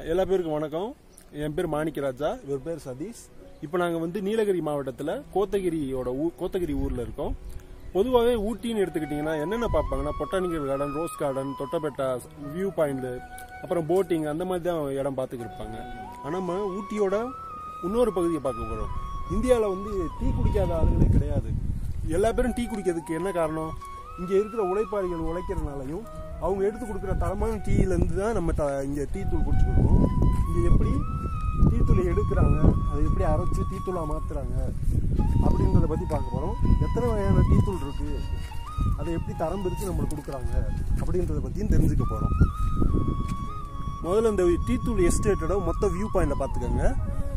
எல்லா பேருக்கும் வணக்கம் என் பேர் மாணிக்கராஜா இவர் பேர் சதீஷ் இப்போ நாங்கள் வந்து நீலகிரி மாவட்டத்தில் கோத்தகிரியோட ஊ கோத்தகிரி ஊரில் இருக்கோம் பொதுவாகவே ஊட்டின்னு எடுத்துக்கிட்டிங்கன்னா என்னென்ன பார்ப்பாங்கன்னா botanical garden rose garden Doddabetta view point அப்புறம் போட்டிங் அந்த மாதிரி தான் இடம் பார்த்துக்கிட்டு இருப்பாங்க ஆனால் நம்ம ஊட்டியோட இன்னொரு பகுதியை பார்க்க போகிறோம் இந்தியாவில் வந்து டீ குடிக்காத ஆளுங்களே கிடையாது எல்லா பேரும் டீ குடிக்கிறதுக்கு என்ன காரணம் இங்கே இருக்கிற உழைப்பாளிகள் உழைக்கிறதுனாலையும் அவங்க எடுத்து கொடுக்குற தரமான டீலேருந்து தான் நம்ம த இங்கே டீ தூள் குடிச்சுக்கிறோம் இங்கே எப்படி டீ தூளை எடுக்கிறாங்க அதை எப்படி அரைச்சி டீ தூளாக மாற்றுறாங்க அப்படின்றத பற்றி பார்க்க போகிறோம் எத்தனை வகையான டீ தூள் இருக்குது அதை எப்படி தரம் பிரித்து நம்மளுக்கு கொடுக்குறாங்க அப்படின்றத பற்றியும் தெரிஞ்சுக்க போகிறோம் முதல்ல இந்த டீ தூள் எஸ்டேட்டோட மொத்த வியூ பாயிண்ட்டை பார்த்துக்கோங்க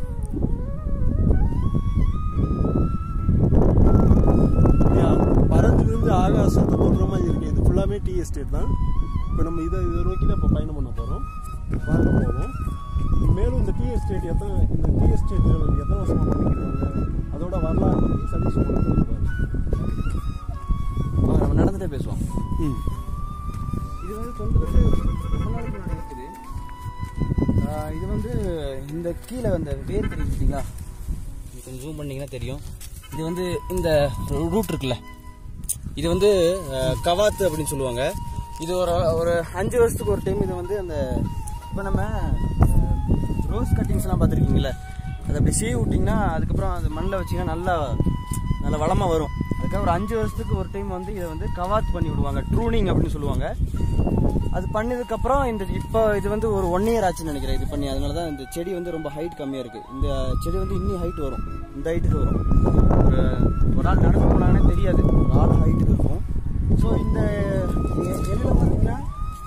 யா, பறந்து விழுந்து ஆகாசத்தை தொடுற மாதிரி இருக்கு இது ஃபுல்லாமே டீ எஸ்டேட் தான் இப்போ நம்ம இதை இதை நோக்கி தான் இப்போ பயணம் பண்ண போகிறோம் வாங்க போவோம் மேலும் இந்த டீ எஸ்டேட் எத்தனை இந்த டீ எஸ்டேட்டுகள் எத்தனை வருஷமாக பண்ணிக்கிறாங்க அதோட வரலாறு பற்றி சதீஷ் உங்களுக்கு சொல்லுவார் ஆ, நம்ம நடந்துட்டே பேசுவோம் ம் இது வந்து தொண்டுபட்டு ரொம்ப நாளைக்கு முன்னாடி இருக்குது ஆ, இது வந்து இந்த கீழே வந்த வேர் தெரியுது பார்த்தீங்களா இது கொஞ்சம் ஜூம் பண்ணீங்கன்னா தெரியும் இது வந்து இந்த ரூட் இருக்குல்ல இது வந்து ஆ, கவாத்து அப்படின்னு சொல்லுவாங்க இது ஒரு ஒரு அஞ்சு வருஷத்துக்கு ஒரு டைம் இது வந்து அந்த இப்போ நம்ம ரோஸ் கட்டிங்ஸ்லாம் பார்த்துருக்கீங்களா அது அப்படி சீவி விட்டிங்கன்னா அதுக்கப்புறம் அது மண்ணில் வச்சிங்கன்னா நல்லா நல்ல வளமாக வரும் அதுக்காக ஒரு அஞ்சு வருஷத்துக்கு ஒரு டைம் வந்து இதை வந்து கவாத் பண்ணி விடுவாங்க ட்ரூனிங் அப்படின்னு சொல்லுவாங்க அது பண்ணதுக்கப்புறம் இந்த இப்போ இது வந்து ஒரு ஒன் இயர் ஆச்சுன்னு நினைக்கிறேன் இது பண்ணி அதனால தான் இந்த செடி வந்து ரொம்ப ஹைட் கம்மியாக இருக்குது இந்த செடி வந்து இன்னும் ஹைட் வரும் இந்த ஹைட்டுக்கு வரும் ஒரு ஒரு ஆள் நடந்து போனாங்கன்னா தெரியாது ஒரு ஆள் ஹைட்டுக்கு இருக்கும் ஸோ இந்த எதில் பார்த்தீங்கன்னா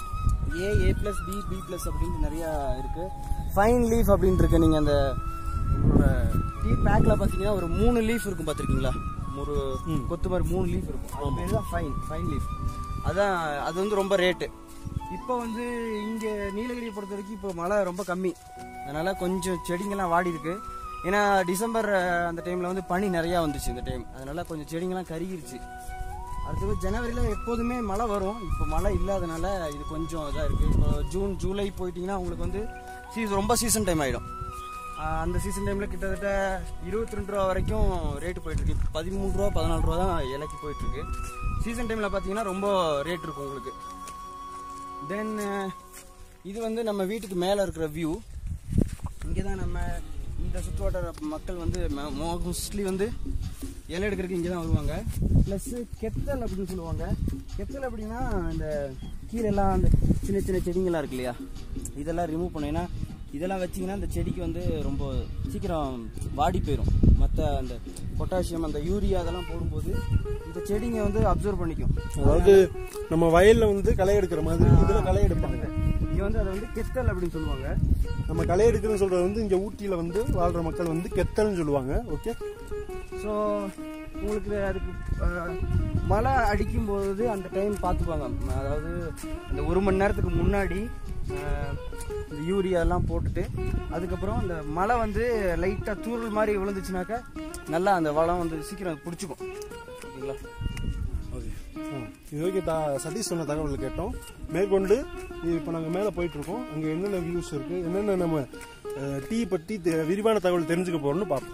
A A plus B B plus அப்படின்ட்டு நிறையா இருக்குது ஃபைன் லீஃப் அப்படின்ட்டு இருக்கு நீங்கள் அந்த உங்களோட டீ பேக்கில் பார்த்தீங்கன்னா ஒரு மூணு லீஃப் இருக்கும் பார்த்துருக்கீங்களா ஒரு கொத்து மாதிரி மூணு லீஃப் இருக்கும் அது பேர் தான் ஃபைன் ஃபைன் லீஃப் அதான் அது வந்து ரொம்ப ரேட்டு இப்போ வந்து இங்கே நீலகிரியை பொறுத்த வரைக்கும் இப்போ மழை ரொம்ப கம்மி அதனால கொஞ்சம் செடிங்கெல்லாம் வாடி இருக்கு ஏன்னா டிசம்பர் அஹ், அந்த டைமில் வந்து பனி நிறையா வந்துச்சு இந்த டைம் அதனால கொஞ்சம் செடிங்கெல்லாம் கருகிருச்சு அடுத்தது ஜனவரியில் எப்போதுமே மழை வரும் இப்போ மழை இல்லாதனால இது கொஞ்சம் இதாக இருக்குது இப்போ ஜூன் ஜூலை போயிட்டீங்கன்னா உங்களுக்கு வந்து சீசன் ரொம்ப சீசன் டைம் ஆகிடும் அந்த சீசன் டைமில் கிட்டத்தட்ட இருபத்தி ரெண்டு ரூபா வரைக்கும் ரேட்டு போயிட்டுருக்கு பதிமூணு ரூபா பதினாலு ரூபா தான் இலைக்கு போயிட்டுருக்கு சீசன் டைமில் பார்த்தீங்கன்னா ரொம்ப ரேட் இருக்கும் உங்களுக்கு தென் இது வந்து நம்ம வீட்டுக்கு மேலே இருக்கிற வியூ இங்கே தான் நம்ம இந்த சுற்றுவட்டார மக்கள் வந்து மோஸ்ட்லி வந்து இலை எடுக்கிறதுக்கு இங்கே தான் வருவாங்க ப்ளஸ்ஸு கெத்தல் அப்படின்னு சொல்லுவாங்க கெத்தல் அப்படின்னா இந்த கீழெல்லாம் அந்த சின்ன சின்ன செடிங்கெல்லாம் இருக்கு இல்லையா இதெல்லாம் ரிமூவ் பண்ணீங்கன்னா இதெல்லாம் வச்சிங்கன்னா அந்த செடிக்கு வந்து ரொம்ப சீக்கிரம் வாடி போயிடும் மற்ற அந்த பொட்டாசியம் அந்த யூரியா அதெல்லாம் போடும்போது இந்த செடிங்க வந்து அப்சர்வ் பண்ணிக்கும் அதாவது நம்ம வயல்ல வந்து களை எடுக்கிற மாதிரி இதில் களை எடுப்பாங்க இங்கே வந்து அதை வந்து கெத்தல் அப்படின்னு சொல்லுவாங்க நம்ம களை எடுக்கிறதுன்னு சொல்றது வந்து இங்கே ஊட்டியில் வந்து வாழ்ற மக்கள் வந்து கெத்தல்னு சொல்லுவாங்க ஓகே ஸோ உங்களுக்கு அதுக்கு அஹ், மழை அடிக்கும்போது அந்த டைம் பார்த்துப்பாங்க அதாவது இந்த ஒரு மணி நேரத்துக்கு முன்னாடி அஹ், இந்த யூரியாலாம் போட்டுட்டு அதுக்கப்புறம் அந்த மழை வந்து லைட்டாக தூறல் மாதிரி விழுந்துச்சுனாக்கா நல்லா அந்த வளம் வந்து சீக்கிரம் பிடிச்சிக்கும் ஓகேங்களா ஓகே இது ஓகே தா சதீஷ் சொன்ன தகவல் கேட்டோம் மேற்கொண்டு இப்போ நாங்கள் மேலே போயிட்டு இருக்கோம் அங்கே என்னென்ன வியூஸ் இருக்கு என்னென்ன நம்ம டீ பற்றி தெ- விரிவான தகவல் தெரிஞ்சுக்க போறோம்னு பார்ப்போம்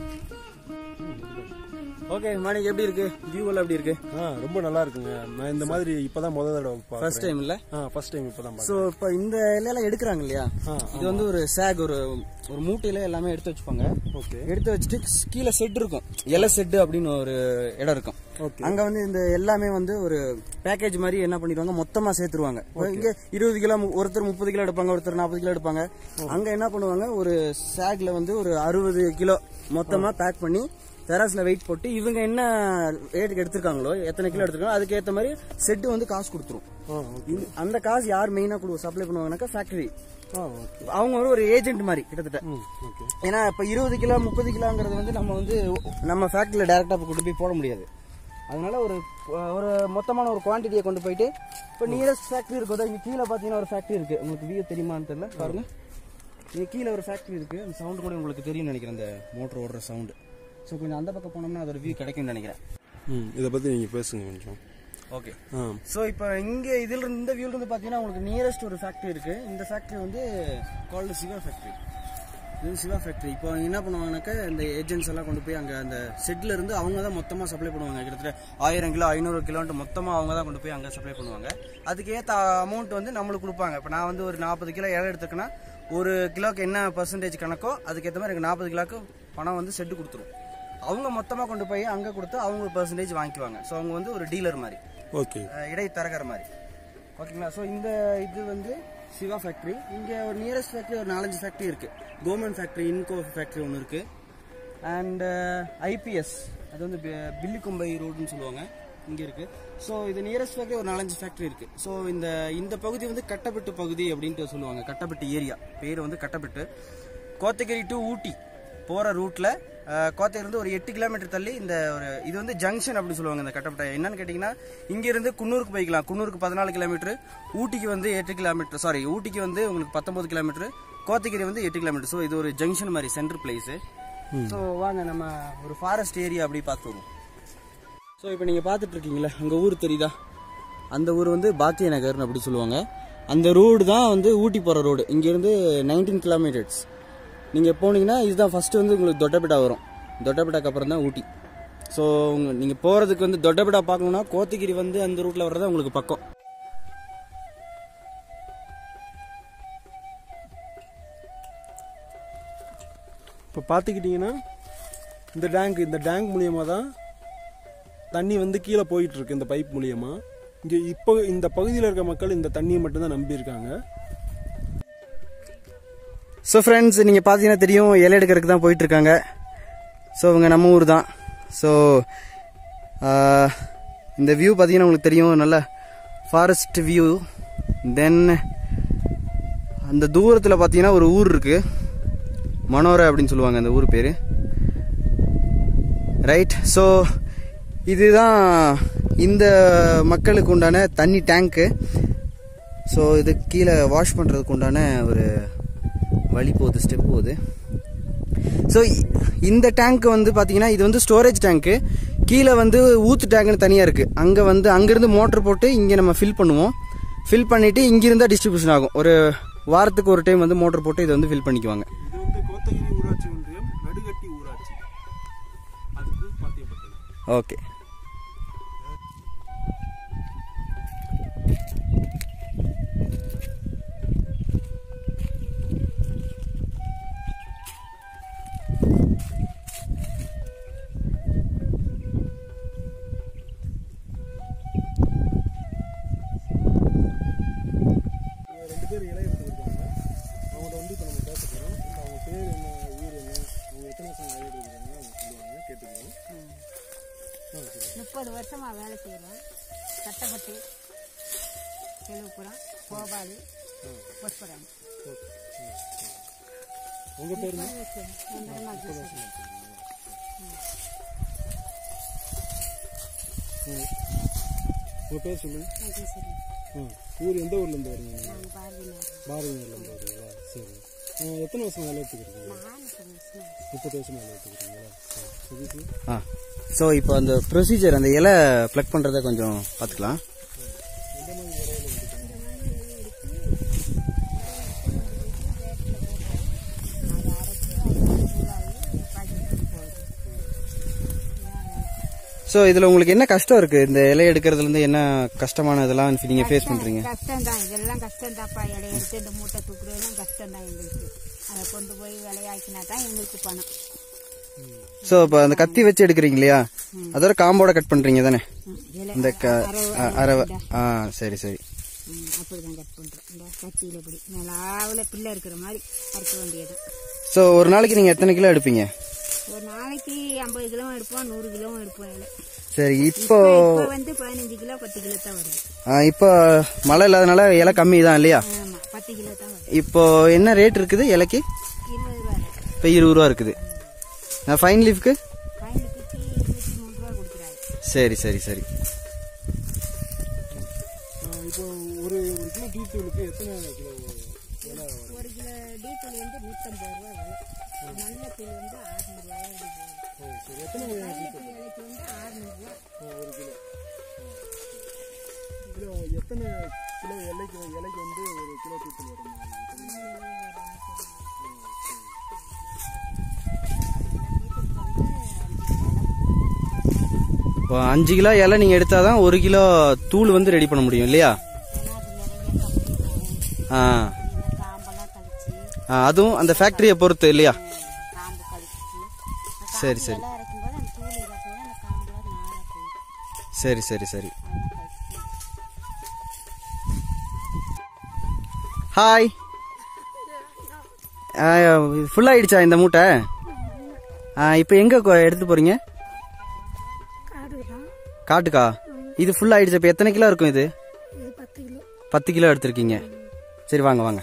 ஓகே மாணிக்கு எப்படி இருக்கு வியூ எல்லாம் எப்படி இருக்கு ஆ ரொம்ப நல்லா இருக்குங்க நான் இந்த மாதிரி இப்பதான் முதல் தடவை ஃபர்ஸ்ட் பார்க்குறேன் டைம் இல்லை ஆ ஃபர்ஸ்ட் டைம் இப்பதான் ஸோ இப்போ இந்த இலையெல்லாம் எடுக்கிறாங்க இல்லையா ஆ, இது வந்து ஒரு சேக் ஒரு ஒரு மூட்டையில எல்லாமே எடுத்து வச்சுப்பாங்க ஓகே எடுத்து வச்சுட்டு கீழே செட் இருக்கும் இலை செட்டு அப்படின்னு ஒரு இடம் இருக்கும் ஓகே அங்க வந்து இந்த எல்லாமே வந்து ஒரு பேக்கேஜ் மாதிரி என்ன பண்ணிடுவாங்க மொத்தமா சேர்த்துருவாங்க இங்க இருபது கிலோ மு- ஒருத்தர் முப்பது கிலோ எடுப்பாங்க ஒருத்தர் நாற்பது கிலோ எடுப்பாங்க அங்க என்ன பண்ணுவாங்க ஒரு சாக்ல வந்து ஒரு அறுபது கிலோ மொத்தமா பேக் பண்ணி தெராஸ்ல வெயிட் போட்டு இவங்க என்ன ரேட்டுக்கு எடுத்திருக்காங்களோ எத்தனை கிலோ எடுத்திருக்காங்களோ அதுக்கு ஏத்த மாதிரி செட்டு வந்து காசு கொடுத்துரும் ஆ ஓகே இந்த- அந்த காசு யார் மெயினா கொடு சப்ளை பண்ணுவாங்கன்னாக்கா ஃபேக்டரி ஆ ஓகே அவங்க வந்து ஒரு ஏஜென்ட் மாதிரி கிட்டத்தட்ட ம் ஓகே ஏன்னா இப்ப இருபது கிலோ முப்பது கிலோங்கிறது வந்து நம்ம வந்து நம்ம ஃபேக்டரியில் டேரெக்டாக கொண்டு போய் போட முடியாது அதனால ஒரு ஒரு மொத்தமான ஒரு குவான்டிட்டியை கொண்டு போயிட்டு இப்போ நியரஸ்ட் ஃபேக்டரி இருக்கும் இங்கே கீழே பார்த்தீங்கன்னா ஒரு ஃபேக்டரி இருக்கு உங்களுக்கு வியூ தெரியுமான்னு தெரியல பாருங்க இங்கே கீழே ஒரு ஃபேக்டரி இருக்கு அந்த சவுண்டு கூட உங்களுக்கு தெரியும்னு நினைக்கிறேன் அந்த மோட்டர் ஓடுற சவுண்டு ஸோ கொஞ்சம் அந்த பக்கம் போனோம்னா அதோட வியூ கிடைக்கும்னு நினைக்கிறேன் ம் இதை பற்றி நீங்கள் பேசுங்க கொஞ்சம் ஓகே ஆ ஸோ இப்போ இங்கே இதில் இருந்து இந்த வியூல இருந்து பார்த்தீங்கன்னா உங்களுக்கு நியரஸ்ட் ஒரு ஃபேக்ட்ரி இருக்கு இந்த ஃபேக்ட்ரி வந்து கால்டு சிவா ஃபேக்ட்ரி இது சிவா ஃபேக்ட்ரி இப்போ என்ன பண்ணுவாங்கனாக்கா இந்த ஏஜென்ட்ஸ் எல்லாம் கொண்டு போய் அங்கே அந்த செட்ல இருந்து அவங்க தான் மொத்தமாக சப்ளை பண்ணுவாங்க கிட்டத்தட்ட ஆயிரம் கிலோ ஐநூறு கிலோன்ட்டு மொத்தமாக அவங்க தான் கொண்டு போய் அங்கே சப்ளை பண்ணுவாங்க அதுக்கு ஏற்ற அமௌண்ட் வந்து நம்மளுக்கு கொடுப்பாங்க இப்போ நான் வந்து ஒரு நாற்பது கிலோ இலை எடுத்துக்கன்னா ஒரு கிலோக்கு என்ன பர்சன்டேஜ் கணக்கோ அதுக்கேற்ற மாதிரி எனக்கு நாற்பது கிலோக்கு பணம் வந்து செட்டு கொடுத்துரும் அவங்க மொத்தமாக கொண்டு போய் அங்கே கொடுத்து அவங்க பர்சன்டேஜ் வாங்கிக்குவாங்க ஸோ அவங்க வந்து ஒரு டீலர் மாதிரி ஓகே அஹ் இடைத்தரகர் மாதிரி ஓகேங்களா ஸோ இந்த இது வந்து சிவா ஃபேக்ட்ரி இங்கே ஒரு நியரஸ்ட் ஃபேக்ட்ரி ஒரு நாலஞ்சு ஃபேக்ட்ரி இருக்கு கவர்மெண்ட் ஃபேக்ட்ரி இன்கோ ஃபேக்ட்ரி ஒன்று இருக்கு அண்ட் ஐபிஎஸ் அது வந்து பி- பில்லிக்கொம்பை ரோடுன்னு சொல்லுவாங்க இங்கே இருக்கு ஸோ இது நியரஸ்ட் ஃபேக்ட்ரி ஒரு நாலஞ்சு ஃபேக்ட்ரி இருக்கு ஸோ இந்த இந்த பகுதி வந்து கட்டப்பட்டு பகுதி அப்படின்ட்டு சொல்லுவாங்க கட்டப்பட்டு ஏரியா பேர் வந்து கட்டப்பட்டு கோத்தகிரி டு ஊட்டி போகிற ரூட்டில் கோத்தகிரிருந்து ஒரு எட்டு கிலோமீட்டர் தள்ளி இந்த ஒரு இது வந்து ஜங்ஷன் அப்படி சொல்லுவாங்க இந்த கட்டப்பட்ட என்னன்னு கேட்டிங்கன்னா இங்கேருந்து குன்னூருக்கு போய்க்கலாம் குன்னூருக்கு பதினாலு கிலோமீட்டர் ஊட்டிக்கு வந்து எட்டு கிலோமீட்டர் சாரி ஊட்டிக்கு வந்து உங்களுக்கு பத்தொம்பது கிலோமீட்டர் கோத்தகிரி வந்து எட்டு கிலோமீட்டர் ஸோ இது ஒரு ஜங்ஷன் மாதிரி சென்டர் பிளேஸு ஸோ வாங்க நம்ம ஒரு ஃபாரஸ்ட் ஏரியா அப்படி பார்த்து வருவோம் ஸோ இப்போ நீங்கள் பார்த்துட்டு இருக்கீங்களா அங்கே ஊர் தெரியுதா அந்த ஊர் வந்து பாத்திய நகர்னு அப்படி சொல்லுவாங்க அந்த ரோடு தான் வந்து ஊட்டி போகிற ரோடு இங்கேருந்து நைன்டீன் கிலோமீட்டர்ஸ் நீங்கள் போனீங்கன்னா இதுதான் ஃபஸ்ட்டு வந்து உங்களுக்கு தொட்டபெட்டா வரும் தொட்டபெட்டாக்கு அப்புறம் தான் ஊட்டி ஸோ நீங்கள் போகிறதுக்கு வந்து தொட்டபெட்டா பார்க்கணுன்னா கோத்தகிரி வந்து அந்த ரூட்டில் வர்றது உங்களுக்கு பக்கம் இப்போ பார்த்துக்கிட்டிங்கன்னா இந்த டேங்க் இந்த டேங்க் மூலியமாக தான் தண்ணி வந்து கீழே போயிட்டு இருக்கு இந்த பைப் மூலியமா இங்கே இப்போ இந்த பகுதியில் இருக்க மக்கள் இந்த தண்ணியை மட்டும்தான் நம்பியிருக்காங்க ஸோ ஃப்ரெண்ட்ஸ் நீங்கள் பார்த்தீங்கன்னா தெரியும் இலை எடுக்கிறதுக்கு தான் போயிட்டு இருக்காங்க ஸோ இவங்க நம்ம ஊர் தான் ஸோ இந்த வியூ பார்த்தீங்கன்னா உங்களுக்கு தெரியும் நல்ல ஃபாரஸ்ட் வியூ தென் அந்த தூரத்தில் பார்த்தீங்கன்னா ஒரு ஊர் இருக்கு மனோரை அப்படின்னு சொல்லுவாங்க அந்த ஊர் பேர் ரைட் ஸோ இதுதான் இந்த மக்களுக்கு உண்டான தண்ணி டேங்க்கு ஸோ இது கீழே வாஷ் பண்ணுறதுக்கு உண்டான ஒரு வழி போகுது ஸ்டெப் போகுது ஸோ இந்த டேங்க் வந்து பார்த்தீங்கன்னா இது வந்து ஸ்டோரேஜ் டேங்க்கு கீழே வந்து ஊத்து டேங்க்னு தனியாக இருக்குது அங்கே வந்து அங்கேருந்து மோட்டர் போட்டு இங்கே நம்ம ஃபில் பண்ணுவோம் ஃபில் பண்ணிவிட்டு இங்கிருந்தா டிஸ்ட்ரிபியூஷன் ஆகும் ஒரு வாரத்துக்கு ஒரு டைம் வந்து மோட்டர் போட்டு இதை வந்து ஃபில் பண்ணிக்குவாங்க இது வந்து கோத்தகிரி ஊராட்சி ஒன்றியம் நடுகட்டி ஊராட்சி அதுக்கு பாத்தியப்பட்டது ஓகே இங்க ரெண்டு பேர் இலை எடுத்துருக்காங்க அவங்கள்ட்ட வந்து இப்போ நம்ம பேச போகிறோம் அவங்க பேர் என்ன ஊர் என்ன அவங்க எத்தனை வருஷம் இலை எடுத்துருக்காங்க அவங்க சொல்லுவாங்க கேட்டுக்கிறோம் ஆ சரி முப்பது வருஷமா வேலை செய்கிறோம் கட்டப்பட்டு தெலுங்குப்புறம் கோபாலு புஷ்பராணி உங்கள் பேர் என்ன உங்கள் பேர் சொல்லுங்க ம் ஊர் எந்த ஊர்லேருந்து வரீங்க நீங்கள் பாரதிநகர்லேருந்து வரீங்களா சரி ஆ, எத்தனை வருஷம் வேலை எடுத்துக்கிறீங்க முப்பது வருஷம் வேலை எடுத்துக்கிறீங்களா சரி சுதீஷ் ஆ ஸோ இப்போ அந்த ப்ரொசீஜர் அந்த இலை ப்ளக் பண்ணுறத கொஞ்சம் பார்த்துக்கலாம் ஸோ இதில் உங்களுக்கு என்ன கஷ்டம் இருக்குது இந்த இலை எடுக்கிறதுலேருந்து என்ன கஷ்டமான இதெல்லாம் நீங்கள் ஃபேஸ் பண்ணுறீங்க கஷ்டம் தான் இதெல்லாம் கஷ்டம் தான்ப்பா இலைய எடுத்து இந்த மூட்டை தூக்குறதெல்லாம் கஷ்டம் தான் எங்களுக்கு அதை கொண்டு போய் விளையாக்கினா தான் எங்களுக்கு பணம் ஸோ இப்போ அந்த கத்தி வச்சு எடுக்கிறீங்க இல்லையா அதோட காம்போட கட் பண்ணுறீங்க தானே ம், இலை இந்த க அரவை- அ- அரவை ஆ சரி சரி ம், அப்படிதான் கட் பண்றோம் இந்த கத்தியில இப்படி நல்லாவில் பிள்ளை இருக்கிற மாதிரி அறுக்க வேண்டியது ஸோ ஒரு நாளைக்கு நீங்கள் எத்தனை கிலோ எடுப்பீங்க ஒரு நாளைக்கு ஐம்பது கிலோவும் எடுப்போம் நூறு கிலோவும் எடுப்போம் இலை சரி இப்போ இப்போ வந்து பதினஞ்சு கிலோ பத்து கிலோ தான் வருது ஆ, இப்போ மழை இல்லாதனால இலை கம்மி தான் இல்லையா ஆமா பத்து கிலோ தான் வருது இப்போ என்ன ரேட் இருக்குது இலைக்கு இருபது ரூபா ரேட். இப்போ இருபது ரூபா இருக்குது ஃபைன் லீஃப்க்கு பயனுக்கு இருபத்தி மூணு ரூபா கொடுக்குறாரு சரி சரி சரி ஆ, இப்போ ஒரு ஒரு கிலோ டீ தூளுக்கு எத்தனை கிலோ விலை வரும் ஒரு கிலோ டீத்தூள் வந்து நூற்றம்பது ரூபா விலை நல்ல தூள் வந்து ஆறுநூறுவா ஓ சரி எத்தனை வகையான டீ தூள் விலைக்கு வந்து ஆறுநூறுவா ஆ, ஒரு கிலோ கிலோ எத்தனை கிலோ இலைக்கு இலைக்கு வந்து ஒரு கிலோ தூக்கல் வரும் இப்போ அஞ்சு கிலோ இலை நீங்கள் எடுத்தால் தான் ஒரு கிலோ தூள் வந்து ரெடி பண்ண முடியும் இல்லையா ஆ காம்பெல்லாம் கழிச்சு ஆ, அதுவும் அந்த ஃபேக்டரியை பொறுத்து இல்லையா காம்பு கழிச்சு சரி சரி எல்லாம் இறக்கும்போது அந்த தூள் இறக்கும்போது அந்த காம்பெல்லாம் நாராக போயிடும் சரி சரி சரி அதெல்லாம் கழிச்சு ஹாய் ஃபுல் ஆயிடுச்சா இந்த மூட்டை இப்போ எங்கே எடுத்து போறீங்க காட்டுக்கா இது ஃபுல் ஆயிடுச்சு இப்போ எத்தனை கிலோ இருக்கும் இது பத்து கிலோ எடுத்திருக்கீங்க சரி வாங்க வாங்க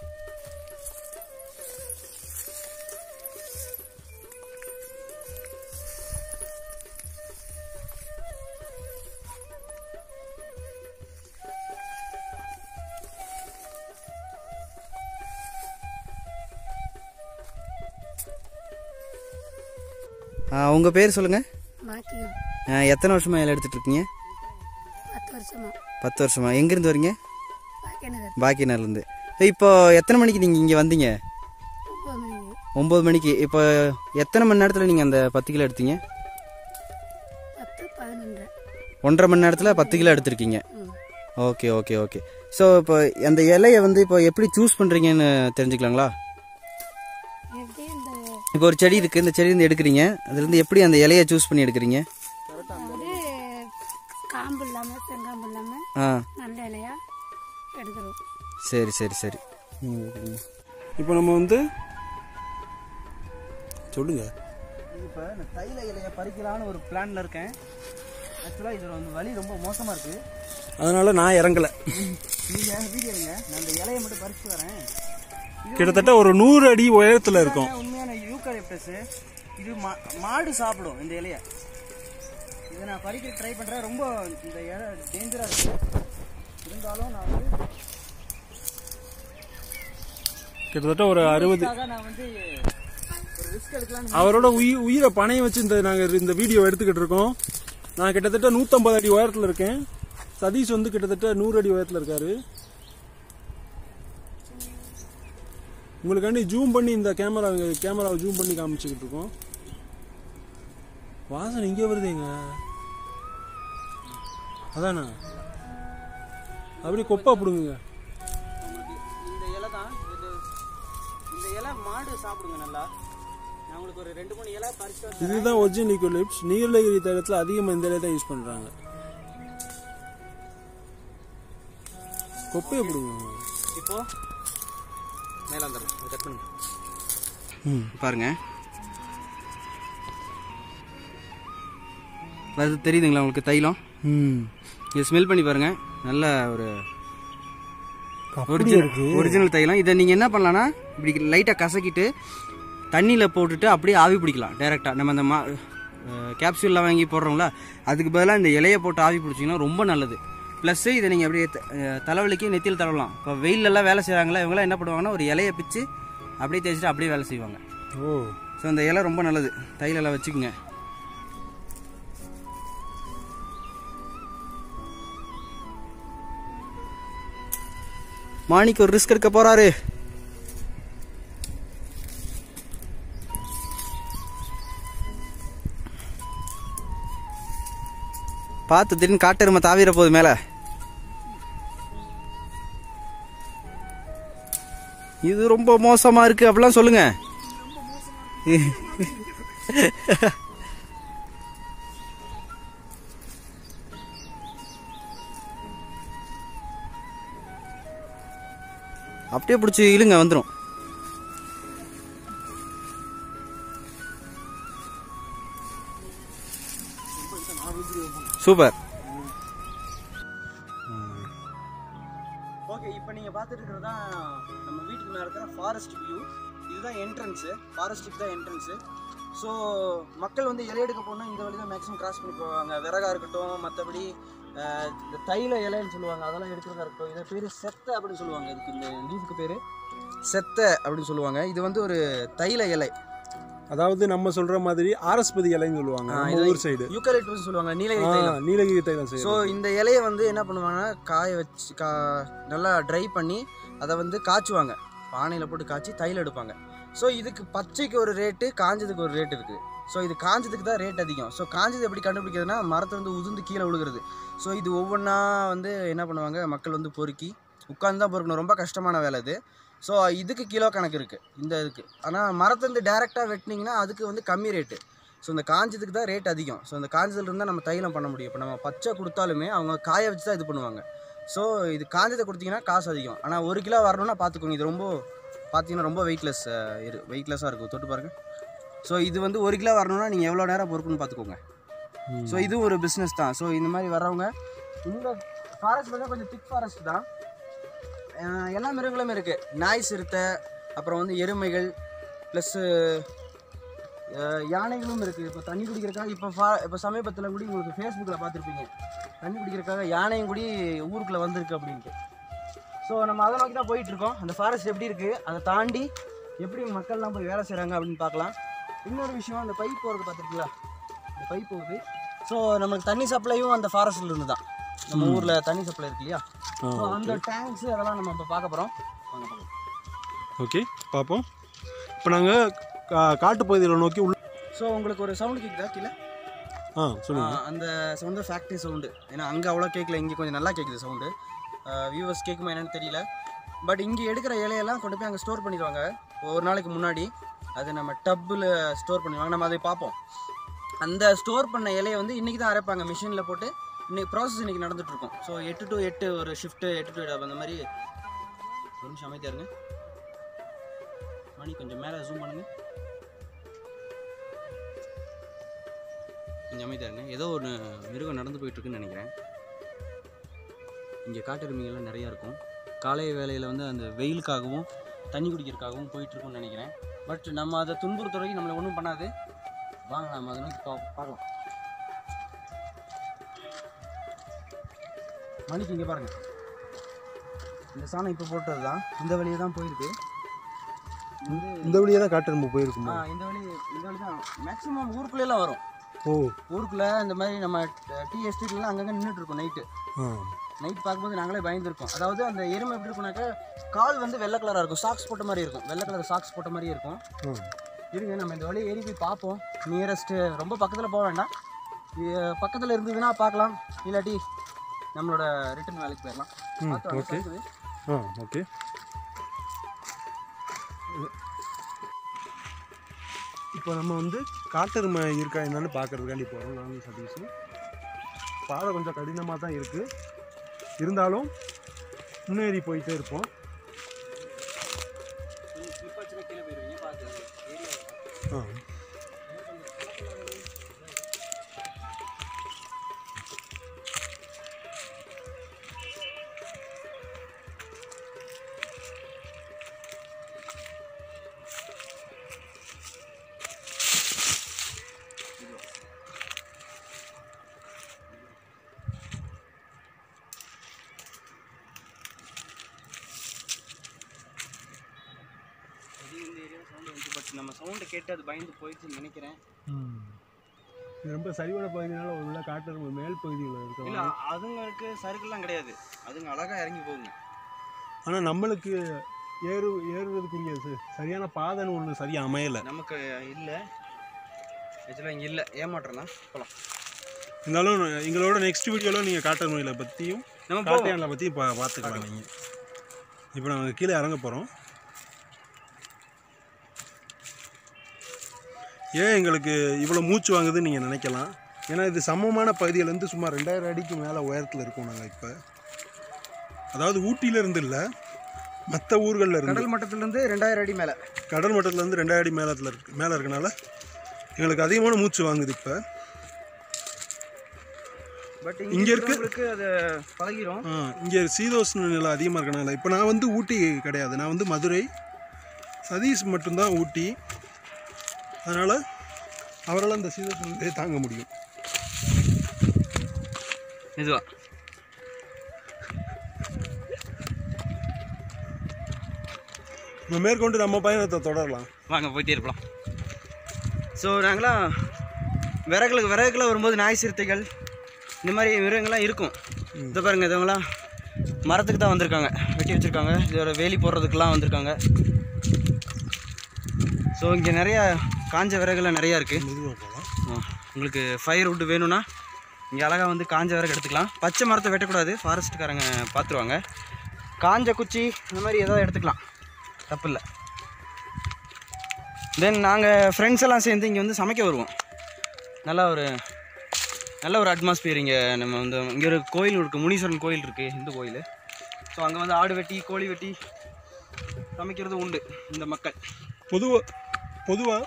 ஆ, உங்க பேர் சொல்லுங்க பாக்கியம் ஆ, எத்தனை வருஷமா இலை எடுத்துட்டு இருக்கீங்க பத்து வருஷமா பத்து வருஷமா எங்கிருந்து வரீங்க பாக்கியநகர் பாக்கியனர்லேருந்து இப்போ எத்தனை மணிக்கு நீங்கள் இங்கே வந்தீங்க ஒன்பது மணிக்கு ஒம்பது மணிக்கு இப்போ எத்தனை மணி நேரத்தில் நீங்கள் அந்த பத்து கிலோ எடுத்தீங்க பத்து பதினொன்று ஒன்றரை மணி நேரத்தில் பத்து கிலோ எடுத்திருக்கீங்க ம் ஓகே ஓகே ஓகே ஸோ இப்போ அந்த இலையை வந்து இப்போ எப்படி சூஸ் பண்ணுறீங்கன்னு தெரிஞ்சுக்கலாங்களா எப்படி இந்த இப்போ ஒரு செடி இருக்குது இந்த செடியிலேருந்து எடுக்கிறீங்க அதுலேருந்து எப்படி அந்த இலையை சூஸ் பண்ணி எடுக்கிறீங்க அதாவது காம்பு இல்லாமல் செங்காம்பு இல்லாமல் ஆ நல்ல இலையா எடுக்கிறோம் சரி சரி சரி இப்போ நம்ம வந்து சொல்லுங்க இப்போ இந்த தைல இலையை பறிக்கலான்னு ஒரு பிளானில் இருக்கேன் ஆக்சுவலாக இதில் வந்து வலி ரொம்ப மோசமாக இருக்குது அதனால நான் இறங்கல நீங்கள் வீடியோங்க நான் அந்த இலையை மட்டும் பறிச்சு வரேன் கிட்டத்தட்ட ஒரு நூறு அடி உயரத்துல இருக்கும் உண்மையான யூக்கலிப்டஸ் இது மா- மாடு சாப்பிடும் இந்த இலைய இதை நான் பறிக்க ட்ரை பண்றேன் ரொம்ப இந்த இலை டேஞ்சரா இருக்கு இருந்தாலும் நான் வந்து கிட்டத்தட்ட ஒரு அறுபது இதுக்காக நான் வந்து ஒரு ரிஸ்க் எடுக்கலாம்னு அவரோட உயிர் உயிரை பணைய வச்சு இந்த நாங்க இந்த வீடியோ எடுத்துக்கிட்டு இருக்கோம் நான் கிட்டத்தட்ட 150 அடி உயரத்துல இருக்கேன் சதீஷ் வந்து கிட்டத்தட்ட நூறு அடி உயரத்துல இருக்காரு உங்களுக்காண்டி ஜூம் பண்ணி இந்த கேமரா கேமராவை ஜூம் பண்ணி காமிச்சுக்கிட்டு இருக்கோம் வாசனை இங்கே வருதுங்க அதானா அப்படியே கொப்பா பிடுங்குங்க இந்த இலை தான் இது இந்த இலை மாடு சாப்பிடுங்க நல்லா நான் உங்களுக்கு ஒரு ரெண்டு மூணு இலை பறிச்சு வந்து இதுதான் ஒரிஜினல் ஈக்குவலிப்ஸ் நீலகிரி தடத்துல அதிகமாக இந்த இலையை தான் யூஸ் பண்றாங்க கொப்பையை பிடுங்குங்க இப்போ மேல வந்துடும் கட் பண்ணுங்க பாருங்க அது தெரியுதுங்களா உங்களுக்கு தைலம் ம் இதை ஸ்மெல் பண்ணி பாருங்க நல்ல ஒரு அப்படியே ஒரிஜினல் இருக்கு ஒரிஜினல் தைலம் இதை நீங்கள் என்ன பண்ணலாம்னா இப்படி லைட்டாக கசக்கிட்டு தண்ணியில் போட்டுட்டு அப்படியே ஆவி பிடிக்கலாம் டைரெக்டாக நம்ம அந்த மா கேப்சூல்லாம் வாங்கி போடுறோம்ல அதுக்கு பதிலாக இந்த இலையை போட்டு ஆவி பிடிச்சிங்கன்னா ரொம்ப நல்லது ப்ளஸ்ஸு இதை நீங்கள் அப்படியே த- அஹ், தலைவலிக்கு நெத்தியில் தடவலாம் இப்போ வெயிலெல்லாம் வேலை செய்கிறாங்களா இவங்களாம் என்ன பண்ணுவாங்கன்னா ஒரு இலையை பிச்சு அப்படியே தேய்ச்சிட்டு அப்படியே வேலை செய்வாங்க ஓ ஸோ இந்த இலை ரொம்ப நல்லது தைல இலை வச்சுக்கோங்க மாணிக்கு ஒரு ரிஸ்க் எடுக்க போறாரு பார்த்து திடீர்னு காட்டெருமை தாவிர போகுது மேல இது ரொம்ப மோசமா இருக்கு அப்படிலாம் சொல்லுங்க அப்படியே பிடிச்சி இழுங்க வந்துடும் சூப்பர் ஓகே இப்போ நீங்கள் பார்த்துட்டு இருக்கிறது தான் நம்ம வீட்டுக்கு மேலே இருக்கிற ஃபாரஸ்ட் வியூ இதுதான் என்ட்ரன்ஸு ஃபாரஸ்ட்டுக்கு தான் என்ட்ரன்ஸு ஸோ மக்கள் வந்து இலை எடுக்க போனால் இந்த வழி தான் மேக்ஸிமம் கிராஸ் பண்ணி போவாங்க விறகா இருக்கட்டும் மற்றபடி இந்த தைல இலைன்னு சொல்லுவாங்க அதெல்லாம் எடுக்கிறதா இருக்கட்டும் இதை பேர் செத்தை அப்படின்னு சொல்லுவாங்க இதுக்கு இந்த லீஃபுக்கு பேர் செத்தை அப்படின்னு சொல்லுவாங்க இது வந்து ஒரு தைல இலை அதாவது நம்ம சொல்ற மாதிரி ஆரஸ்பதி இலைன்னு சொல்லுவாங்க ஆ, நம்ம இது ஊர் சைடு யூக்கலிப்டஸ் சொல்லுவாங்க நீலகிரி தைலம் நீலகிரி தைலம் ஸோ செய்யணும் இந்த இலையை வந்து என்ன பண்ணுவாங்கன்னா காய வச்சு கா நல்லா ட்ரை பண்ணி அதை வந்து காய்ச்சுவாங்க பானையில் போட்டு காய்ச்சி தைலம் எடுப்பாங்க ஸோ இதுக்கு பச்சைக்கு ஒரு ரேட்டு காஞ்சதுக்கு ஒரு ரேட் இருக்குது ஸோ இது காஞ்சதுக்கு தான் ரேட் அதிகம் ஸோ காஞ்சது எப்படி கண்டுபிடிக்கிறதுனா மரத்துல இருந்து உதிர்ந்து கீழே விழுகிறது ஸோ இது ஒவ்வொன்றா வந்து என்ன பண்ணுவாங்க மக்கள் வந்து பொறுக்கி உட்காந்து தான் பொறுக்கணும் ரொம்ப கஷ்டமான வேலை இது ஸோ இதுக்கு கிலோ கணக்கு இருக்குது இந்த இதுக்கு ஆனால் மரத்துலேருந்து டேரெக்டாக வெட்டினீங்கன்னா அதுக்கு வந்து கம்மி ரேட்டு ஸோ இந்த காஞ்சதுக்கு தான் ரேட் அதிகம் ஸோ இந்த காஞ்சதுல இருந்தால் நம்ம தைலம் பண்ண முடியும் இப்போ நம்ம பச்சை கொடுத்தாலுமே அவங்க காய வச்சு தான் இது பண்ணுவாங்க ஸோ இது காஞ்சதை கொடுத்தீங்கன்னா காசு அதிகம் ஆனால் ஒரு கிலோ வரணும்னா பார்த்துக்கோங்க இது ரொம்ப பார்த்தீங்கன்னா ரொம்ப வெயிட்லெஸ் இரு வெயிட்லெஸ்ஸாக இருக்கும் தொட்டு பாருங்க ஸோ இது வந்து ஒரு கிலோ வரணும்னா நீங்கள் எவ்வளோ நேரம் பொறுக்கணும்னு பார்த்துக்கோங்க ஸோ இதுவும் ஒரு பிஸ்னஸ் தான் ஸோ இந்த மாதிரி வர்றவங்க இந்த ஃபாரஸ்ட் பார்த்தா கொஞ்சம் திக் ஃபாரஸ்ட் தான் அஹ் எல்லா மிருகங்களும் இருக்குது நாய் சிறுத்தை அப்புறம் வந்து எருமைகள் ப்ளஸ்ஸு யானைகளும் இருக்குது இப்போ தண்ணி குடிக்கிறக்காக இப்போ ஃபா இப்போ சமீபத்தில் கூட உங்களுக்கு ஃபேஸ்புக்கில் பார்த்துருப்பீங்க தண்ணி குடிக்கிறக்காக யானையும் கூடி ஊருக்குள்ளே வந்திருக்கு அப்படின்ட்டு ஸோ நம்ம அதை நோக்கி தான் போயிட்டுருக்கோம் அந்த ஃபாரஸ்ட் எப்படி இருக்குது அதை தாண்டி எப்படி மக்கள்லாம் போய் வேலை செய்கிறாங்க அப்படின்னு பார்க்கலாம் இன்னொரு விஷயம் அந்த பைப் போகிறது பார்த்துருக்கீங்களா இந்த பைப் போகுது ஸோ நமக்கு தண்ணி சப்ளையும் அந்த ஃபாரஸ்ட்ல இருந்து தான் நம்ம ஊரில் தண்ணி சப்ளை இருக்கு இல்லையா ஸோ அந்த டேங்க்ஸ் அதெல்லாம் நம்ம இப்போ பார்க்க போகிறோம் வாங்க பார்க்கலாம் ஓகே பார்ப்போம் இப்போ நாங்கள் காட்டு பகுதியில் நோக்கி உள்ள ஸோ உங்களுக்கு ஒரு சவுண்டு கேட்குதா கீழே ஆ சொல்லுங்க ஆ, அந்த சவுண்டு ஃபேக்ட்ரி சவுண்டு ஏன்னா அங்கே அவ்வளோ கேட்கல இங்கே கொஞ்சம் நல்லா கேட்குது சவுண்டு வியூவர்ஸ் கேட்குமா என்னன்னு தெரியல பட் இங்கே எடுக்கிற இலையெல்லாம் கொண்டு போய் அங்கே ஸ்டோர் பண்ணிடுவாங்க ஒரு நாளைக்கு முன்னாடி அது நம்ம டப்பில் ஸ்டோர் பண்ணிடுவாங்க நம்ம அதை பார்ப்போம் அந்த ஸ்டோர் பண்ண இலையை வந்து இன்றைக்கி தான் அரைப்பாங்க மிஷினில் போட்டு இன்னைக்கு ப்ராசஸ் இன்றைக்கி நடந்துகிட்ருக்கும் ஸோ எட்டு டு எட்டு ஒரு ஷிஃப்ட்டு எட்டு டு எட்டு அந்த மாதிரி ஒரு நிமிஷம் அமைதியா இருங்க மணி கொஞ்சம் மேலே ஜூம் பண்ணுங்க கொஞ்சம் அமைதியா இருங்க ஏதோ ஒரு மிருகம் நடந்து போயிட்டு இருக்குன்னு நினைக்கிறேன் இங்கே காட்டெருமைகள்லாம் நிறையா இருக்கும் காலை வேளையில் வந்து அந்த வெயிலுக்காகவும் தண்ணி குடிக்கிறதுக்காகவும் போயிட்டு இருக்கும்னு நினைக்கிறேன் பட் நம்ம அதை துன்புறுத்த வரைக்கும் நம்மளை ஒன்றும் பண்ணாது வாங்க நம்ம அதை நோக்கி பா- பார்க்கலாம் மணிக்கு இங்கே பாருங்க இந்த சாணம் இப்போ போட்டது தான் இந்த வழியே தான் போயிருக்கு வந்து இந்த வழியாக தான் காட்டெரும்பு போயிருக்குமா ஆ, இந்த வழி இந்த வழி தான் மேக்ஸிமம் ஊருக்குள்ளேலாம் வரும் ஓ ஊருக்குள்ளே இந்த மாதிரி நம்ம டீ எஸ்டேட்லாம் அங்கங்கே நின்றுட்டு இருக்கோம் நைட்டு ஆ நைட் பார்க்கும்போது நாங்களே பயந்துருக்கோம் அதாவது அந்த எருமை எப்படி இருக்கும்னாக்கா கால் வந்து வெள்ளை கலராக இருக்கும் சாக்ஸ் போட்ட மாதிரி இருக்கும் வெள்ளை கலர் சாக்ஸ் போட்ட மாதிரியே இருக்கும் ஆ இருங்க நம்ம இந்த வழியை ஏறி போய் பார்ப்போம் நியரஸ்ட்டு ரொம்ப பக்கத்தில் போக வேண்டாம் பக்கத்தில் இருந்ததுன்னா பார்க்கலாம் இல்லாட்டி நம்மளோட ரிட்டர்ன் வேலைக்கு போயிடலாம் ம், பார்த்து வாங்க, okay. இருக்குது. ஆ ஓகே இப்போ நம்ம வந்து காட்டெருமை இருக்கா என்னன்னு பார்க்கறதுக்காண்டி போகிறோம் நானும் சதீஷும் பாதை கொஞ்சம் கடினமாக தான் இருக்குது இருந்தாலும் முன்னேறி போயிட்டே இருப்போம் கொஞ்சம் slip ஆச்சுன்னா கீழே போயிடுவீங்க பார்த்து ஏரியா ஆ இது இந்த ஏரியா சவுண்ட் வந்து பட் நம்ம சவுண்டை கேட்டு அது பயந்து போயிடுச்சுன்னு நினைக்கிறேன் ம். இது ரொம்ப சரிவான பகுதினால உள்ள காட்டெருமை மேல் பகுதியில் இல்லை இருக்கலாம் அதுங்களுக்கு சருக்கெல்லாம் கிடையாது அதுங்க அழகாக இறங்கி போகுங்க ஆனால் நம்மளுக்கு ஏறு ஏறுறதுக்குரிய ச- சரியான பாதைன்னு ஒன்று சரியாக அமையலை நமக்கு இல்லை ஆக்சுவலாக இங்கே இல்லை ஏமாற்றம் தான் போகலாம் இருந்தாலும் எங்களோட நெக்ஸ்ட் வீடியோவில் நீங்கள் காட்டெருமைகளை பற்றியும் நம்ம போவோம் காட்டையானை பற்றி பா பார்த்துக்கலாம் நீங்கள் இப்போ நாங்கள் கீழே இறங்க போகிறோம் ஏன் எங்களுக்கு இவ்வளோ மூச்சு வாங்குதுன்னு நீங்கள் நினைக்கலாம் ஏன்னா இது சமமான பகுதியிலேருந்து சுமார் ரெண்டாயிரம் அடிக்கு மேலே உயரத்தில் இருக்கோம் நாங்கள் இப்போ அதாவது ஊட்டியில இருந்து இல்லை மற்ற ஊர்களில் இருந்து கடல் மட்டத்திலேருந்து ரெண்டாயிரம் அடி மேலே கடல் மட்டத்துலேருந்து ரெண்டாயிரம் அடி மேலத்தில் இருக்கு மேலே இருக்கனால எங்களுக்கு அதிகமான மூச்சு வாங்குது இப்போ பட் இங்க இங்கே இருக்கு- இருக்கிறவங்களுக்கு அது பழகிரும் இங்கே சீதோஷ்ண நிலை அதிகமாக இருக்கனால இப்போ நான் வந்து ஊட்டி கிடையாது நான் வந்து மதுரை சதீஷ் மட்டும்தான் ஊட்டி அதனால் அவரால் அந்த சீதோஷ்ண நிலையை தாங்க முடியும் இதுவா நம்ம மேற்கொண்டு நம்ம பயணத்தை தொடரலாம் வாங்க போயிட்டே இருக்கலாம் ஸோ நாங்களாம் விறகுல விறகுல வரும்போது நாய் சிறுத்தைகள் இந்த மாதிரி மிருகங்கள்லாம் இருக்கும் இதை பாருங்க இதவங்களாம் மரத்துக்கு தான் வந்திருக்காங்க வெட்டி வச்சுருக்காங்க இதோட வேலி போடுறதுக்கெலாம் வந்திருக்காங்க ஸோ இங்கே நிறைய காஞ்ச விறகுலாம் நிறையா இருக்குது மெதுவாக போகலாம் உங்களுக்கு ஃபயர் வுட் வேணும்னா இங்கே அழகாக வந்து காஞ்ச விறகு எடுத்துக்கலாம் பச்சை மரத்தை வெட்டக்கூடாது ஃபாரஸ்ட்டுக்காரங்க பார்த்துருவாங்க காஞ்ச குச்சி இந்த மாதிரி ஏதாவது எடுத்துக்கலாம் தப்பு இல்லை தென் நாங்கள் ஃப்ரெண்ட்ஸ் எல்லாம் சேர்ந்து இங்கே வந்து சமைக்க வருவோம் நல்ல ஒரு நல்ல ஒரு அட்மாஸ்பியர் இங்கே நம்ம வந்து இங்கே ஒரு கோயில் இருக்குது முனீஸ்வரன் கோயில் இருக்குது இந்து கோயில் ஸோ அங்கே வந்து ஆடு வெட்டி கோழி வெட்டி சமைக்கிறது உண்டு இந்த மக்கள் பொதுவாக பொதுவாக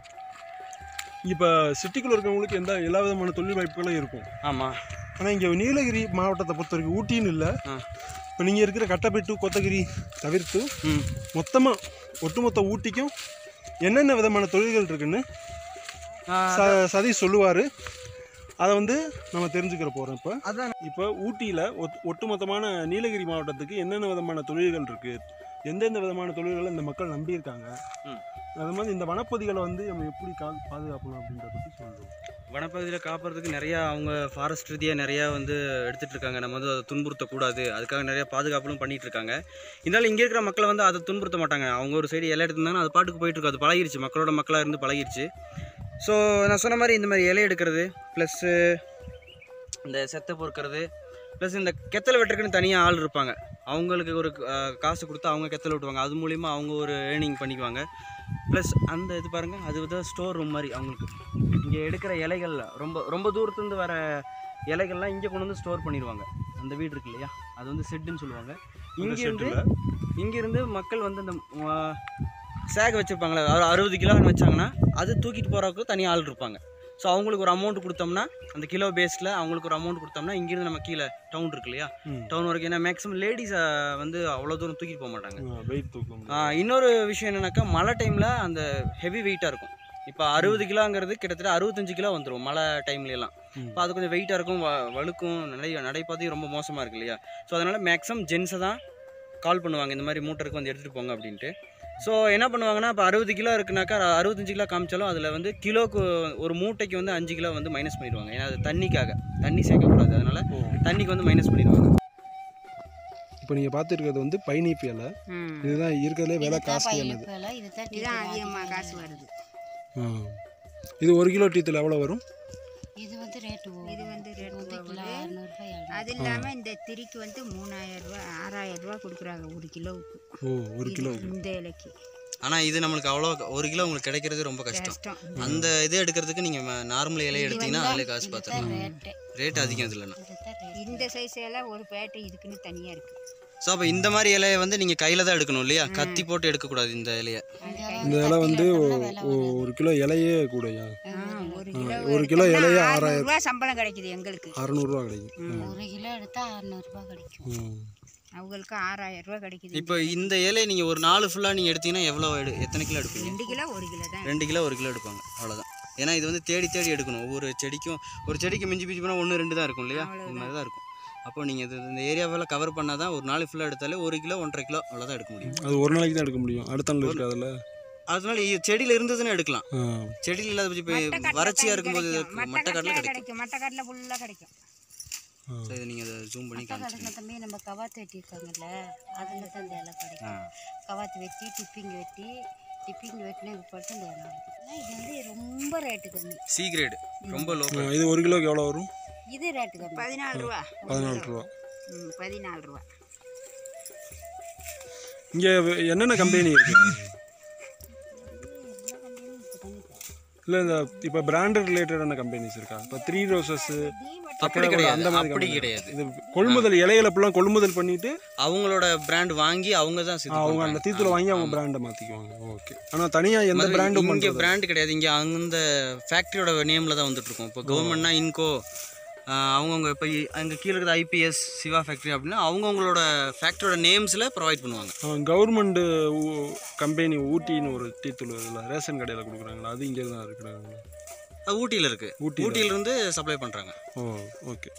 இப்போ சிட்டிக்குள்ளே இருக்கிறவங்களுக்கு எந்த எல்லா விதமான தொழில் வாய்ப்புகளும் இருக்கும் ஆமாம் ஆனால் இங்கே நீலகிரி மாவட்டத்தை பொறுத்த வரைக்கும் ஊட்டின்னு இல்லை ஆ இப்போ நீங்கள் இருக்கிற கட்டப்பெட்டு கோத்தகிரி தவிர்த்து ம் மொத்தமாக ஒட்டுமொத்த ஊட்டிக்கும் என்னென்ன விதமான தொழில்கள் இருக்குன்னு ச சதீஷ் சொல்லுவார் அதை வந்து நம்ம தெரிஞ்சுக்கிற போகிறோம் இப்போ அதான் இப்போ ஊட்டியில் ஒட் ஒட்டுமொத்தமான நீலகிரி மாவட்டத்துக்கு என்னென்ன விதமான தொழில்கள் இருக்குது எந்தெந்த விதமான தொழில்களை இந்த மக்கள் நம்பியிருக்காங்க ம். அது மாதிரி இந்த வனப்பகுதிகளை வந்து நம்ம எப்படி கா பாதுகாக்கணும் அப்படின்றத பற்றி சொல்லுவோம் வனப்பகுதியில் காப்பாறதுக்கு நிறையா அவங்க ஃபாரஸ்ட் ரீதியாக நிறையா வந்து எடுத்துகிட்டு இருக்காங்க நம்ம வந்து அதை துன்புறுத்தக்கூடாது அதுக்காக நிறையா பாதுகாப்புகளும் பண்ணிட்டு இருக்காங்க இருந்தாலும் இங்கே இருக்கிற மக்களை வந்து அதை துன்புறுத்த மாட்டாங்க அவங்க ஒரு சைடு இலை எடுத்திருந்தாங்கன்னா அது பாட்டுக்கு போயிட்டு இருக்கு அது பழகிருச்சு மக்களோட மக்களாக இருந்து பழகிருச்சு ஸோ நான் சொன்ன மாதிரி இந்த மாதிரி இலை எடுக்கிறது ப்ளஸ்ஸு இந்த செத்தை பொறுக்கிறது ப்ளஸ் இந்த கெத்தலை வெட்டுறதுக்குன்னு தனியாக ஆள் இருப்பாங்க அவங்களுக்கு ஒரு அஹ், காசு கொடுத்து அவங்க கெத்தலை வெட்டுவாங்க அது மூலிமா அவங்க ஒரு ஏர்னிங் பண்ணிக்குவாங்க ப்ளஸ் அந்த இது பாருங்கள் அது வந்து ஸ்டோர் ரூம் மாதிரி அவங்களுக்கு இங்கே எடுக்கிற இலைகள் ரொம்ப ரொம்ப தூரத்துலேருந்து வர இலைகள்லாம் இங்கே கொண்டு வந்து ஸ்டோர் பண்ணிடுவாங்க அந்த வீடு இருக்கு இல்லையா அது வந்து செட்டுன்னு சொல்லுவாங்க இங்கேருந்து இங்கேருந்து மக்கள் வந்து அந்த சேக் வச்சுருப்பாங்களே அறுபது கிலோன்னு வச்சாங்கன்னா அது தூக்கிட்டு போகிறதுக்கு தனியாக ஆள் இருப்பாங்க ஸோ அவங்களுக்கு ஒரு அமௌண்ட் கொடுத்தோம்னா அந்த கிலோ பேஸில் அவங்களுக்கு ஒரு அமௌண்ட் கொடுத்தோம்னா இங்கேருந்து நம்ம கீழே டவுன் இருக்கு இல்லையா ம். டவுன் வரைக்கும் ஏன்னா மேக்ஸிமம் லேடிஸை வந்து அவ்வளோ தூரம் தூக்கிட்டு போக மாட்டாங்க வெயிட் தூக்கம் ஆ, இன்னொரு விஷயம் என்னன்னாக்கா மழை டைமில் அந்த ஹெவி வெயிட்டாக இருக்கும் இப்போ அறுபது கிலோங்கிறது கிட்டத்தட்ட அறுபத்தஞ்சு கிலோ வந்துடும் மழை டைம்லலாம் ம். இப்போ அது கொஞ்சம் வெயிட்டாக இருக்கும் வ- வழுக்கும் நடை நடைபாதையும் ரொம்ப மோசமாக இருக்கு இல்லையா ஸோ அதனால் மேக்ஸிமம் ஜென்ஸை தான் கால் பண்ணுவாங்க இந்த மாதிரி மூட்டருக்கு வந்து எடுத்துகிட்டு போங்க அப்படின்ட்டு ஸோ என்ன பண்ணுவாங்கன்னா இப்போ அறுபது கிலோ இருக்குனாக்கா அறுபத்தஞ்சு கிலோ காமிச்சாலும் அதில் வந்து கிலோக்கு ஒரு மூட்டைக்கு வந்து அஞ்சு கிலோ வந்து மைனஸ் பண்ணிடுவாங்க ஏன்னா அது தண்ணிக்காக தண்ணி சேர்க்கக்கூடாது அதனால் தண்ணிக்கு வந்து மைனஸ் பண்ணிடுவாங்க இப்போ நீங்கள் பார்த்துருக்கிறது வந்து பைனீப் இலை இதுதான் இருக்கிறதுலே விலை காஸ்ட்லியானது இதுதான் அதிகமாக காசு வருது ஆ. இது ஒரு கிலோ டீத்தில் எவ்வளோ வரும் இது வந்து ரேட்டு இது வந்து ரேட் கிலோ போகுது அறுநூறுபா அது இல்லாமல் இந்த திரிக்கு வந்து மூணாயிரம் ரூபா ஆறாயிரம் ரூபா கொடுக்குறாங்க ஒரு கிலோவுக்கு ஓ ஒரு கிலோ இது இந்த இலைக்கு ஆனால் இது நம்மளுக்கு அவ்வளோ ஒரு கிலோ உங்களுக்கு கிடைக்கிறது ரொம்ப கஷ்டம் கஷ்டம் அந்த இது எடுக்கிறதுக்கு நீங்கள் நார்மல் இலையை எடுத்தீங்கன்னா அதிலே காசு பார்த்துக்கலாம் ரேட்டு ரேட் அதிகம் இல்லைன்னா இதுதான் ரேட்டு இந்த சைஸ் எல்லாம் ஒரு பேட்டை இதுக்குன்னு தனியாக இருக்குது ஸோ அப்போ இந்த மாதிரி இலையை வந்து நீங்கள் கையில் தான் எடுக்கணும் இல்லையா கத்தி போட்டு எடுக்கக்கூடாது இந்த இலையை இந்த இலை வந்து ஒ- ஒரு கிலோ இலையே கூடயா ஒரு கிலோ ஒரு கிலோ இலையே ஆறாயிரம் ரூபா சம்பளம் கிடைக்குது எங்களுக்கு அறநூறுவா கிடைக்கும் ஒரு கிலோ எடுத்தா அறுநூறுபா கிடைக்கும் ம். அவங்களுக்கு ஆறாயிரம் ரூபா கிடைக்குது இப்போ இந்த இலையை நீங்கள் ஒரு நாலு ஃபுல்லாக நீங்கள் எடுத்தீங்கன்னா எவ்வளோ எடு எத்தனை கிலோ எடுப்பீங்க ரெண்டு கிலோ ஒரு கிலோ தான் ரெண்டு கிலோ ஒரு கிலோ எடுப்பாங்க அவ்வளோதான் ஏன்னா இது வந்து தேடி தேடி எடுக்கணும் ஒவ்வொரு செடிக்கும் ஒரு செடிக்கு மிஞ்சி மிஞ்சி போனால் ஒன்று ரெண்டு தான் இருக்கும் இல்லையா இந்த மாதிரி தான் இருக்கும் அப்போ நீங்கள் இது இந்த ஏரியாவில் கவர் பண்ணால் தான் ஒரு நாள் ஃபுல்லாக எடுத்தாலே ஒரு கிலோ ஒன்றரை கிலோ அவ்வளோதான் எடுக்க முடியும் அது ஒரு நாளைக்கு தான் எடுக்க முடியும் அடுத்த நாள் இருக்காதுல்ல அதனால இ- செடியில் இருந்ததுன்னு எடுக்கலாம் ஆ செடியில் இல்லாத பட்சம் இப்போ வறட்சியாக இருக்கும்போது மட்டக்காட்டில் கிடைக்கும் கிடைக்கும் மட்டக்காட்டில் ஃபுல்லாக கிடைக்கும் ஸோ இதை நீங்கள் அதை ஜூம் பண்ணி காமிச்சிருங்க கடந்த தம்பி நம்ம கவாத்து வெட்டியிருக்காங்கல்ல அதில் தான் இந்த இலை ஆ கிடைக்கும் கவாத்து வெட்டி டிப்பிங் வெட்டி டிப்பிங் வெட்டினா போட்டு இந்த இலை கிடைக்கும். ஆனா இது வந்து ரொம்ப ரேட்டு கம்மி சி கிரேடு ரொம்ப லோ ஆ, இது ஒரு கிலோக்கு எவ்வளோ வரும் இது ரேட்டு கம்மி பதினாலு ரூபா பதினாலு ரூபா ம் பதினாலு ரூபா இங்கே என்னென்ன கம்பெனி இருக்கு இல்லை இந்த இப்போ பிராண்டட் ரிலேட்டடான கம்பெனிஸ் இருக்கா இப்போ த்ரீ ரோசஸ் அப்படி கிடையாது அந்த மாதிரி அப்படி company. கிடையாது இது கொள்முதல் இலையில ஃபுல்லாக கொள்முதல் பண்ணிட்டு அவங்களோட பிராண்ட் வாங்கி அவங்க தான் ஆ, அவங்க அந்த தீத்துல வாங்கி அவங்க பிராண்டை மாற்றிக்குவாங்க ஓகே ஆனால் தனியாக எந்த பிராண்டும் இங்கே பண்ணுறது பிராண்ட் கிடையாது இங்கே அந்த ஃபேக்ட்ரியோட நேமில் தான் வந்துட்டு இருக்கோம் இப்போ கவர்மெண்ட்னா இன்கோ அவங்கவுங்க இப்போ அங்கே கீழே இருக்கிற ஐபிஎஸ் சிவா ஃபேக்ட்ரி அப்படின்னா அவங்கவுங்களோட ஃபேக்ட்ரியோட நேம்ஸில் ப்ரொவைட் பண்ணுவாங்க கவர்மெண்ட் கம்பெனி ஊட்டின்னு ஒரு டீத்தூள் இதில் ரேஷன் கடையில் கொடுக்குறாங்களா அது இங்கே தான் இருக்கிறாங்களா அது ஊட்டியில் இருக்குது ஊட்டியில. ஊட்டியிலேருந்து சப்ளை பண்ணுறாங்க ஓ ஓகே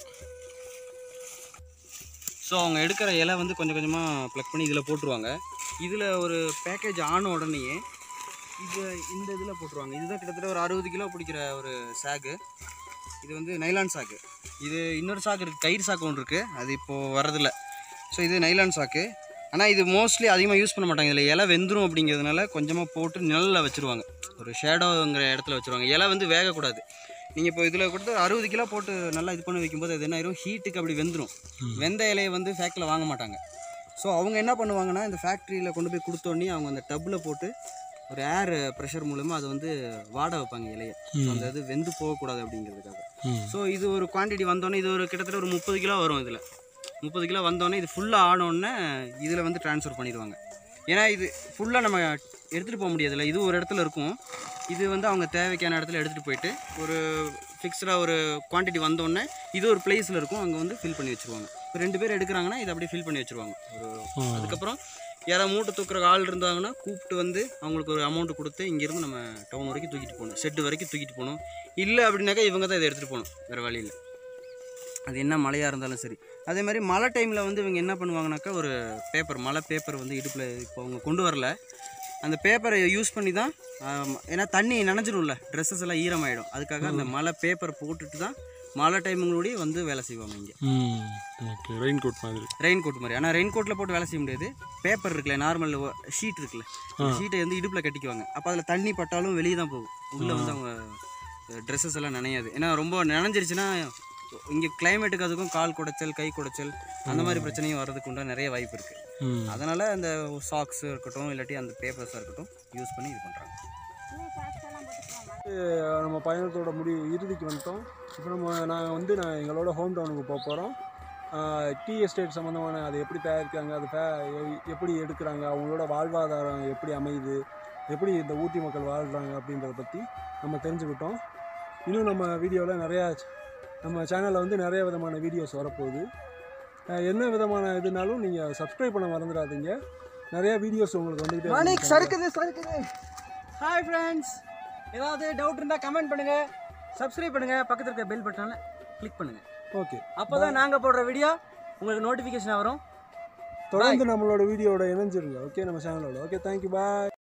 ஸோ அவங்க எடுக்கிற இலை வந்து கொஞ்சம் கொஞ்சமாக ப்ளக் பண்ணி இதில் போட்டுருவாங்க இதில் ஒரு பேக்கேஜ் ஆன உடனேயே இது இந்த இதில் போட்டுருவாங்க இதுதான் கிட்டத்தட்ட ஒரு அறுபது கிலோ பிடிக்கிற ஒரு சாகு இது வந்து நைலான் சாக்கு இது இன்னொரு சாக்கு இருக்குது கயிறு சாக்கு ஒன்று இருக்குது அது இப்போது வரதில்ல ஸோ இது நைலான் சாக்கு ஆனால் இது மோஸ்ட்லி அதிகமாக யூஸ் பண்ண மாட்டாங்க இதில் இலை வெந்துரும் அப்படிங்கிறதுனால கொஞ்சமாக போட்டு நிழலில் வச்சுருவாங்க ஒரு ஷேடோங்கிற இடத்துல வச்சுருவாங்க இலை வந்து வேகக்கூடாது நீங்கள் இப்போ இதில் கொடுத்து அறுபது கிலோ போட்டு நல்லா இது பண்ணி வைக்கும்போது அது என்ன ஆயிரும் ஹீட்டுக்கு அப்படி வெந்துடும் வெந்த இலையை வந்து ஃபேக்டில் வாங்க மாட்டாங்க ஸோ அவங்க என்ன பண்ணுவாங்கன்னா இந்த ஃபேக்ட்ரியில் கொண்டு போய் கொடுத்தோன்னே அவங்க அந்த டப்பில் போட்டு ஒரு ஏர் ப்ரெஷர் மூலமாக அதை வந்து வாட வைப்பாங்க இலையை ஸோ அந்த இது வெந்து போகக்கூடாது அப்படிங்கிறதுக்காக ஸோ இது ஒரு குவான்டிட்டி வந்தோடனே இது ஒரு கிட்டத்தட்ட ஒரு முப்பது கிலோ வரும் இதில் முப்பது கிலோ வந்தோடனே இது ஃபுல்லாக ஆனோடனே இதில் வந்து ட்ரான்ஸ்ஃபர் பண்ணிடுவாங்க ஏன்னா இது ஃபுல்லாக நம்ம எடுத்துகிட்டு போக முடியாதுல்ல இது ஒரு இடத்துல இருக்கும் இது வந்து அவங்க தேவைக்கான இடத்துல எடுத்துகிட்டு போயிட்டு ஒரு ஃபிக்ஸ்டாக ஒரு குவான்டிட்டி வந்தோடனே இது ஒரு பிளேஸில் இருக்கும் அங்கே வந்து ஃபில் பண்ணி வச்சுருவாங்க இப்போ ரெண்டு பேர் எடுக்கிறாங்கன்னா இதை அப்படியே ஃபில் பண்ணி வச்சுருவாங்க ஒரு அதுக்கப்புறம் யாராவது மூட்டை தூக்குற ஆள் இருந்தாங்கன்னா கூப்பிட்டு வந்து அவங்களுக்கு ஒரு அமௌண்ட் கொடுத்து இங்கேருந்து நம்ம டவுன் வரைக்கும் தூக்கிட்டு போகணும் செட்டு வரைக்கும் தூக்கிட்டு போகணும் இல்லை அப்படின்னாக்கா இவங்க தான் இதை எடுத்துகிட்டு போகணும் வேறு வழியில் அது என்ன மழையாக இருந்தாலும் சரி அதே மாதிரி மழை டைமில் வந்து இவங்க என்ன பண்ணுவாங்கனாக்கா ஒரு பேப்பர் மழை பேப்பர் வந்து இடுப்பில் இப்போ அவங்க கொண்டு வரல அந்த பேப்பரை யூஸ் பண்ணி தான் ஆம், ஏன்னா தண்ணி நனைஞ்சிரும்ல ட்ரெஸ்ஸஸ் எல்லாம் ஈரமாயிடும் அதுக்காக அந்த மழை பேப்பர் போட்டுட்டு தான் மழை டைமுங்களோடய வந்து வேலை செய்வாங்க இங்கே ம் ஓகே ரெயின் கோட் மாதிரி ரெயின் கோட் மாதிரி ஆனால் ரெயின் கோட்டில் போட்டு வேலை செய்ய முடியாது பேப்பர் இருக்குல்ல நார்மல் ஷீட் இருக்குல்ல ஷீட்டை வந்து இடுப்பில் கட்டிக்குவாங்க அப்போ அதில் தண்ணி பட்டாலும் வெளியே தான் போகும் உள்ளே வந்து அவங்க ட்ரெஸ்ஸஸ் எல்லாம் நனையாது ஏன்னா ரொம்ப நனைஞ்சிருச்சுன்னா இங்கே கிளைமேட்டுக்கு அதுக்கும் கால் குடைச்சல் கை குடைச்சல் அந்த மாதிரி பிரச்சனையும் வர்றதுக்கு உண்டான நிறைய வாய்ப்பு இருக்குது ம் அதனால் அந்த சாக்ஸ் இருக்கட்டும் இல்லாட்டி அந்த பேப்பர்ஸாக இருக்கட்டும் யூஸ் பண்ணி இது பண்ணுறாங்க நம்ம பயணத்தோட முடிவு இறுதிக்கு வந்துட்டோம் இப்போ நம்ம நாங்கள் வந்து நான் எங்களோட ஹோம் டவுனுக்கு போக போகிறோம் டீ எஸ்டேட் சம்மந்தமான அதை எப்படி தயாரிக்கிறாங்க அது ஃபே எ- எப்படி எடுக்கிறாங்க அவங்களோட வாழ்வாதாரம் எப்படி அமையுது எப்படி இந்த ஊட்டி மக்கள் வாழ்கிறாங்க அப்படின்றத பற்றி நம்ம தெரிஞ்சுக்கிட்டோம் இன்னும் நம்ம வீடியோவில் நிறையா நம்ம சேனலில் வந்து நிறைய விதமான வீடியோஸ் வரப்போகுது அஹ் என்ன விதமான இதுனாலும் நீங்கள் சப்ஸ்கிரைப் பண்ண மறந்துடாதீங்க நிறைய வீடியோஸ் உங்களுக்கு வந்துகிட்டே மாணிக் இருக்கும். சறுக்குது சறுக்குது ஹாய் ஃப்ரெண்ட்ஸ் ஏதாவது டவுட் இருந்தால் கமெண்ட் பண்ணுங்க சப்ஸ்கிரைப் பண்ணுங்க பக்கத்தில் இருக்க பெல் பட்டனை கிளிக் பண்ணுங்க ஓகே அப்போ தான் நாங்கள் போடுற வீடியோ உங்களுக்கு நோட்டிஃபிகேஷன் வரும் தொடர்ந்து நம்மளோட வீடியோட இணைஞ்சிருங்க ஓகே நம்ம சேனலோட ஓகே தேங்க்யூ பாய்